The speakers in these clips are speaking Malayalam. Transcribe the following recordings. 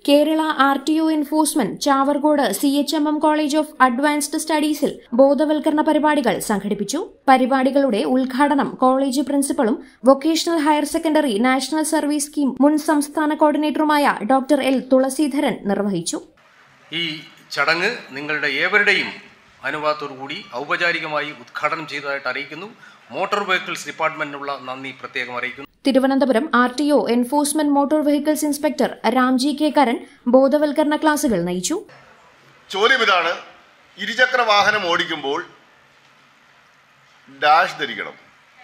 Kerala R T O enforcement Chavarcode C H M M college of advanced സ്റ്റഡീസിൽ ബോധവൽക്കരണ പരിപാടികൾ സംഘടിപ്പിച്ചു പരിപാടികളുടെ ഉദ്ഘാടനം കോളേജ് പ്രിൻസിപ്പളും vocational higher secondary national service scheme മുൻ സംസ്ഥാന കോർഡിനേറ്ററുമായ ഡോക്ടർ എൽ തുളസീധരൻ നിർവഹിച്ചു ഈ ചടങ്ങ് നിങ്ങളുടെ ഏവരുടെയും അനുവാദത്തോടുകൂടി ഔപചാരികമായി ഉദ്ഘാടനം ചെയ്തതായിട്ട് അറിയിക്കുന്നു മോട്ടോർ വെഹിക്കിൾസ് ഡിപ്പാർട്ട്മെന്റിനുള്ള നന്ദി പ്രത്യേകം അറിയിക്കുന്നു Thiruvananthapuram R T O enforcement motor vehicles inspector Ramji K Karan ബോധവൽക്കരണ ക്ലാസുകൾ നയിച്ചു ചോദ്യം ഇതാണ് ഇരുചക്ര വാഹനം ഓടിക്കുമ്പോൾ ഡാഷ് ധരിക്കണം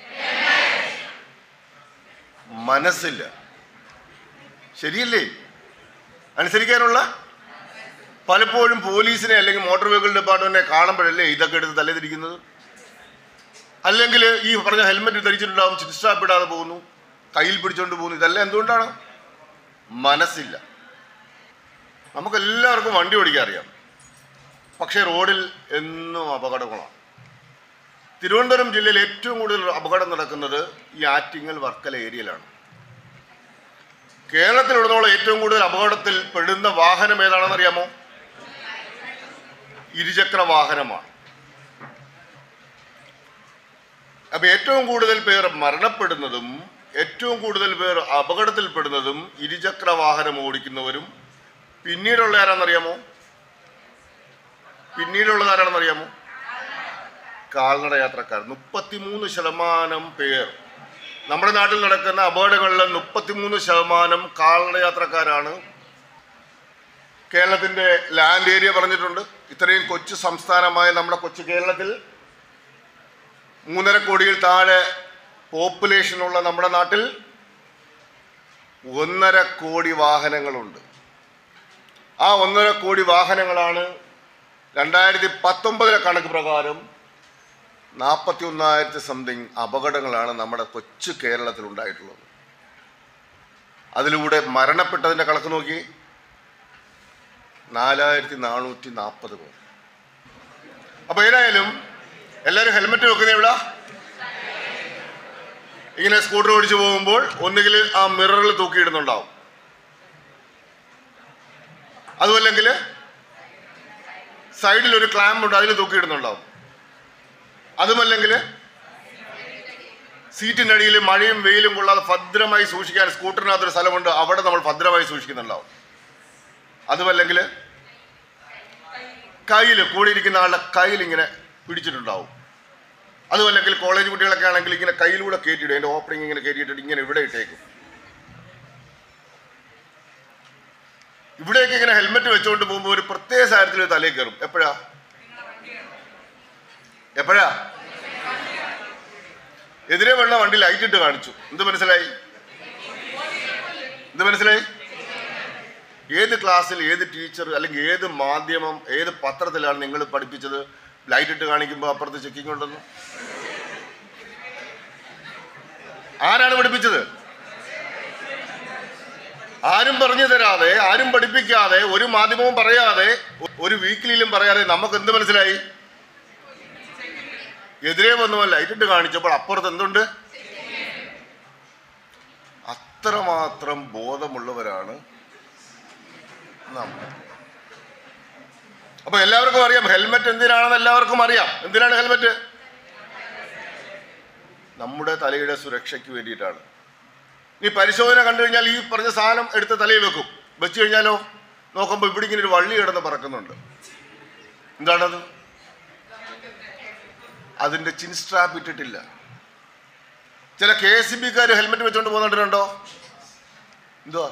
മനസ്സില്ല ശരിയല്ലേ അനുസരിക്കാനുള്ള പലപ്പോഴും പോലീസിനെ അല്ലെങ്കിൽ മോട്ടോർ വെഹിക്കിൾ ഡിപ്പാർട്ട്മെന്റിനെ കാണുമ്പോഴല്ലേ ഇതൊക്കെ എടുത്ത് തലതിരിക്കുന്നത് അല്ലെങ്കിൽ ഈ പറഞ്ഞ ഹെൽമെറ്റ് ധരിച്ചിട്ടുണ്ടാവും ചിൻസ്റ്റാപ്പ് ഇടാതെ പോകുന്നു കയ്യിൽ പിടിച്ചുകൊണ്ട് പോകുന്നു ഇതെല്ലാം എന്തുകൊണ്ടാണ് മനസ്സില്ല നമുക്കെല്ലാവർക്കും വണ്ടി ഓടിക്കാൻ അറിയാം പക്ഷേ റോഡിൽ എന്നും അപകടങ്ങളാണ് തിരുവനന്തപുരം ജില്ലയിൽ ഏറ്റവും കൂടുതൽ അപകടം നടക്കുന്നത് ഈ ആറ്റിങ്ങൽ വർക്കല ഏരിയയിലാണ് കേരളത്തിലുടനീളം ഏറ്റവും കൂടുതൽ അപകടത്തിൽ പെടുന്ന വാഹനം ഏതാണെന്ന് അറിയാമോ ഇരുചക്ര വാഹനമാണ് അപ്പൊ ഏറ്റവും കൂടുതൽ പേർ മരണപ്പെടുന്നതും ഏറ്റവും കൂടുതൽ പേർ അപകടത്തിൽപ്പെടുന്നതും ഇരുചക്ര വാഹനം ഓടിക്കുന്നവരും പിന്നീടുള്ള ആരാണെന്നറിയാമോ പിന്നീടുള്ളത് ആരാണെന്നറിയാമോ കാൽനട യാത്രക്കാർ മുപ്പത്തിമൂന്ന് ശതമാനം പേർ നമ്മുടെ നാട്ടിൽ നടക്കുന്ന അപകടങ്ങളിൽ മുപ്പത്തിമൂന്ന് ശതമാനം കാൽനട യാത്രക്കാരാണ് കേരളത്തിന്റെ ലാൻഡ് ഏരിയ പറഞ്ഞിട്ടുണ്ട് ഇത്രയും കൊച്ചു സംസ്ഥാനമായ നമ്മുടെ കൊച്ചു കേരളത്തിൽ മൂന്നര കോടിയിൽ താഴെ പോപ്പുലേഷനുള്ള നമ്മുടെ നാട്ടിൽ ഒന്നര കോടി വാഹനങ്ങളുണ്ട് ആ ഒന്നര കോടി വാഹനങ്ങളാണ് രണ്ടായിരത്തി പത്തൊമ്പതിലെ കണക്ക് പ്രകാരം നാൽപ്പത്തി ഒന്നായിരത്തി സംതിങ് അപകടങ്ങളാണ് നമ്മുടെ കൊച്ചു കേരളത്തിൽ ഉണ്ടായിട്ടുള്ളത് അതിലൂടെ മരണപ്പെട്ടതിൻ്റെ കണക്ക് നോക്കി നാലായിരത്തി നാനൂറ്റി നാൽപ്പത് പേർ അപ്പോൾ ഏതായാലും എല്ലാവരും ഹെൽമെറ്റ് വെക്കുന്ന എവിടെ ഇങ്ങനെ സ്കൂട്ടർ ഓടിച്ചു പോകുമ്പോൾ ഒന്നുകിൽ ആ മിററിൽ തൂക്കിയിടുന്നുണ്ടാവും അതുമല്ലെങ്കിൽ സൈഡിൽ ഒരു ക്ലാമ്പ് ഉണ്ട് അതിൽ തൂക്കിയിടുന്നുണ്ടാവും അതുമല്ലെങ്കിൽ സീറ്റിൻ്റെ അടിയിൽ മഴയും വെയിലും കൊള്ളാതെ ഭദ്രമായി സൂക്ഷിക്കാൻ സ്കൂട്ടറിനകത്തൊരു സ്ഥലമുണ്ട് അവിടെ നമ്മൾ ഭദ്രമായി സൂക്ഷിക്കുന്നുണ്ടാവും അതുമല്ലെങ്കിൽ കയ്യിൽ കൂടിയിരിക്കുന്ന ആളുടെ കയ്യിൽ ഇങ്ങനെ പിടിച്ചിട്ടുണ്ടാവും അതുമല്ലെങ്കിൽ കോളേജ് കുട്ടികളൊക്കെ ആണെങ്കിൽ ഇങ്ങനെ കയ്യിലൂടെ കയറ്റിയിടും അതിൻ്റെ ഓപ്പണിങ് ഇങ്ങനെ കയറ്റിയിട്ടിട്ട് ഇങ്ങനെ ഇവിടെ ഇട്ടേക്കും ഇവിടേക്ക് ഇങ്ങനെ ഹെൽമെറ്റ് വെച്ചുകൊണ്ട് പോകുമ്പോൾ ഒരു പ്രത്യേക സാഹചര്യത്തിൽ ഒരു തലയിൽ കയറും എപ്പോഴാ എപ്പോഴാ എതിരെ വേണ്ട വണ്ടി ലൈറ്റ് ഇട്ട് കാണിച്ചു എന്ത് മനസ്സിലായി എന്ത് മനസ്സിലായി ഏത് ക്ലാസ്സിൽ ഏത് ടീച്ചർ അല്ലെങ്കിൽ ഏത് മാധ്യമം ഏത് പത്രത്തിലാണ് നിങ്ങൾ പഠിപ്പിച്ചത് ലൈറ്റ് ഇട്ട് കാണിക്കുമ്പോൾ അപ്പുറത്ത് ചെക്കിംഗ് ഉണ്ടെന്ന് ആരാണ് പഠിപ്പിച്ചത് ആരും പറഞ്ഞു തരാതെ ആരും പഠിപ്പിക്കാതെ ഒരു മാധ്യമവും പറയാതെ ഒരു വീക്കിലിയിലും പറയാതെ നമുക്ക് എന്ത് മനസ്സിലായി എതിരെ വന്നവൻ ലൈറ്റ് ഇട്ട് കാണിച്ചപ്പോൾ അപ്പുറത്ത് എന്തുണ്ട് അത്രമാത്രം ബോധമുള്ളവരാണ് നമ്മൾ അപ്പൊ എല്ലാവർക്കും അറിയാം ഹെൽമെറ്റ് എന്തിനാണെന്ന് എല്ലാവർക്കും അറിയാം എന്തിനാണ് ഹെൽമെറ്റ് നമ്മുടെ തലയുടെ സുരക്ഷയ്ക്ക് വേണ്ടിയിട്ടാണ് ഈ പരിശോധന കണ്ടു കഴിഞ്ഞാൽ ഈ പറഞ്ഞ സാധനം എടുത്ത് തലയിൽ വെക്കും വെച്ച് കഴിഞ്ഞാലോ നോക്കുമ്പോൾ ഇവിടെ ഇങ്ങനെ ഒരു വള്ളി കിടന്ന് പറക്കുന്നുണ്ട് എന്താണത് അതിന്റെ ചിൻ സ്ട്രാപ്പ് ഇട്ടിട്ടില്ല ചില കെ എസ് ബിക്കാർ ഹെൽമെറ്റ് വെച്ചുകൊണ്ട് പോകുന്നുണ്ടോ എന്തുവാ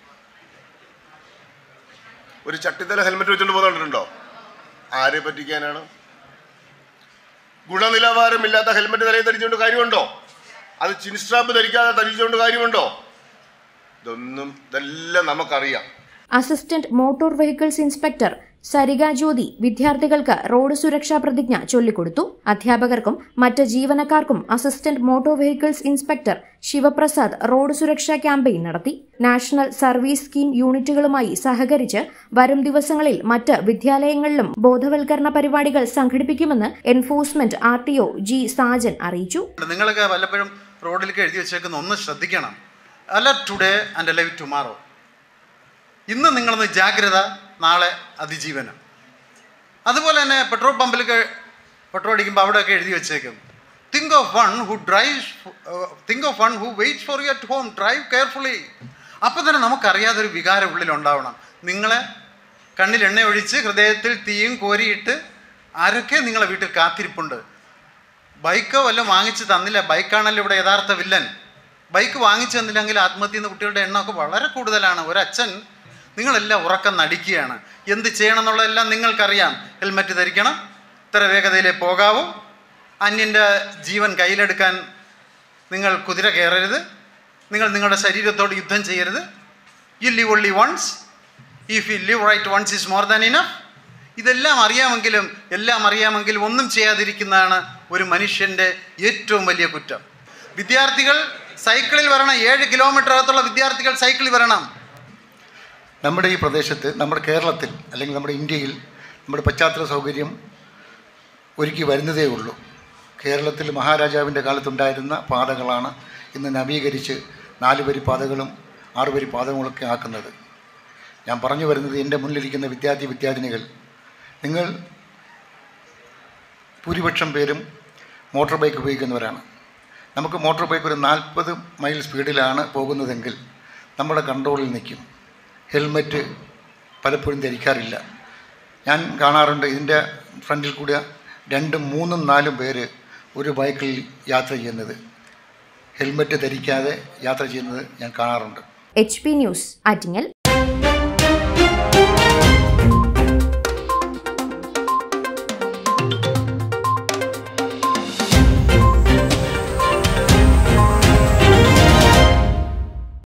ഒരു ചട്ടിത്തല ഹെൽമെറ്റ് വെച്ചുകൊണ്ട് പോകുന്നുണ്ടോ ആരെ പറ്റിക്കാനാണ് ഗുണനിലവാരമില്ലാത്ത ഹെൽമെറ്റ് തലയിൽ ധരിച്ചുകൊണ്ട് കാര്യമുണ്ടോ അത് ചിൻസ്ട്രാപ്പ് ധരിക്കാതെ ധരിച്ചുകൊണ്ട് കാര്യമുണ്ടോ ഇതൊന്നും ഇതെല്ലാം നമുക്കറിയാം assistant motor vehicles inspector Sarika Jyothi വിദ്യാർത്ഥികൾക്ക് റോഡ് സുരക്ഷാ പ്രതിജ്ഞ ചൊല്ലിക്കൊടുത്തു അധ്യാപകർക്കും മറ്റ് ജീവനക്കാർക്കും assistant motor vehicles inspector Sivaprasad road സുരക്ഷാ ക്യാമ്പയിൻ നടത്തി നാഷണൽ സർവീസ് സ്കീം യൂണിറ്റുകളുമായി സഹകരിച്ച് വരും ദിവസങ്ങളിൽ മറ്റ് വിദ്യാലയങ്ങളിലും ബോധവൽക്കരണ പരിപാടികൾ സംഘടിപ്പിക്കുമെന്ന് enforcement R T O G Sajan അറിയിച്ചു നിങ്ങളൊക്കെ വല്ലപ്പോഴും റോഡിലേക്ക് എഴുതി വെച്ചേക്കുന്ന ഒന്ന് ശ്രദ്ധിക്കണം alert today and alive tomorrow ഇന്ന് നിങ്ങളൊന്ന് ജാഗ്രത നാളെ അതിജീവനം അതുപോലെ തന്നെ പെട്രോൾ പമ്പിലൊക്കെ പെട്രോൾ അടിക്കുമ്പോൾ അവിടെയൊക്കെ എഴുതി വെച്ചേക്കും think of one who drive think of one who wait for you at home drive carefully അപ്പോൾ തന്നെ നമുക്കറിയാതെ ഒരു വികാരം ഉള്ളിൽ ഉണ്ടാവണം നിങ്ങളെ കണ്ണിൽ എണ്ണ ഒഴിച്ച് ഹൃദയത്തിൽ തീയും കോരിയിട്ട് ആരൊക്കെ നിങ്ങളെ വീട്ടിൽ കാത്തിരിപ്പുണ്ട് ബൈക്കോ വല്ലതും വാങ്ങിച്ച് തന്നില്ല ബൈക്കാണല്ലോ ഇവിടെ യഥാർത്ഥ വില്ലൻ ബൈക്ക് വാങ്ങിച്ചു തന്നില്ലെങ്കിൽ ആത്മഹത്യ ചെയ്യുന്ന കുട്ടികളുടെ എണ്ണമൊക്കെ വളരെ കൂടുതലാണ് ഒരച്ഛൻ നിങ്ങളെല്ലാം ഉറക്കം നടിക്കുകയാണ് എന്ത് ചെയ്യണം എന്നുള്ളതെല്ലാം നിങ്ങൾക്കറിയാം ഹെൽമറ്റ് ധരിക്കണം ഇത്ര വേഗതയിലേ പോകാവൂ അന്യൻ്റെ ജീവൻ കയ്യിലെടുക്കാൻ നിങ്ങൾ കുതിര കയറരുത് നിങ്ങൾ നിങ്ങളുടെ ശരീരത്തോട് യുദ്ധം ചെയ്യരുത് you live only once if you live right once is more than enough ഇതെല്ലാം അറിയാമെങ്കിലും എല്ലാം അറിയാമെങ്കിലും ഒന്നും ചെയ്യാതിരിക്കുന്നതാണ് ഒരു മനുഷ്യൻ്റെ ഏറ്റവും വലിയ കുറ്റം വിദ്യാർത്ഥികൾ സൈക്കിളിൽ വരണം ഏഴ് കിലോമീറ്റർ അകത്തുള്ള വിദ്യാർത്ഥികൾ സൈക്കിളിൽ വരണം നമ്മുടെ ഈ പ്രദേശത്ത് നമ്മുടെ കേരളത്തിൽ അല്ലെങ്കിൽ നമ്മുടെ ഇന്ത്യയിൽ നമ്മുടെ പശ്ചാത്തല സൗകര്യം ഒരുക്കി വരുന്നതേ ഉള്ളൂ കേരളത്തിൽ മഹാരാജാവിൻ്റെ കാലത്തുണ്ടായിരുന്ന പാതകളാണ് ഇന്ന് നവീകരിച്ച് നാല് വരി പാതകളും ആറ് വരി പാതകളൊക്കെ ആക്കുന്നത് ഞാൻ പറഞ്ഞു വരുന്നത് എൻ്റെ മുന്നിലിരിക്കുന്ന വിദ്യാർത്ഥി വിദ്യാർത്ഥിനികൾ നിങ്ങൾ ഭൂരിപക്ഷം പേരും മോട്ടോർ ബൈക്ക് ഉപയോഗിക്കുന്നവരാണ് നമുക്ക് മോട്ടോർ ബൈക്ക് ഒരു നാൽപ്പത് മൈൽ സ്പീഡിലാണ് പോകുന്നതെങ്കിൽ നമ്മുടെ കൺട്രോളിൽ നിൽക്കും ഹെൽമറ്റ് പലപ്പോഴും ധരിക്കാറില്ല ഞാൻ കാണാറുണ്ട് ഇതിൻ്റെ ഫ്രണ്ടിൽ കൂടെ രണ്ടും മൂന്നും നാലും പേര് ഒരു ബൈക്കിൽ യാത്ര ചെയ്യുന്നത് ഹെൽമറ്റ് ധരിക്കാതെ യാത്ര ചെയ്യുന്നത് ഞാൻ കാണാറുണ്ട് എച്ച് പി ന്യൂസ് ആറ്റിങ്ങൽ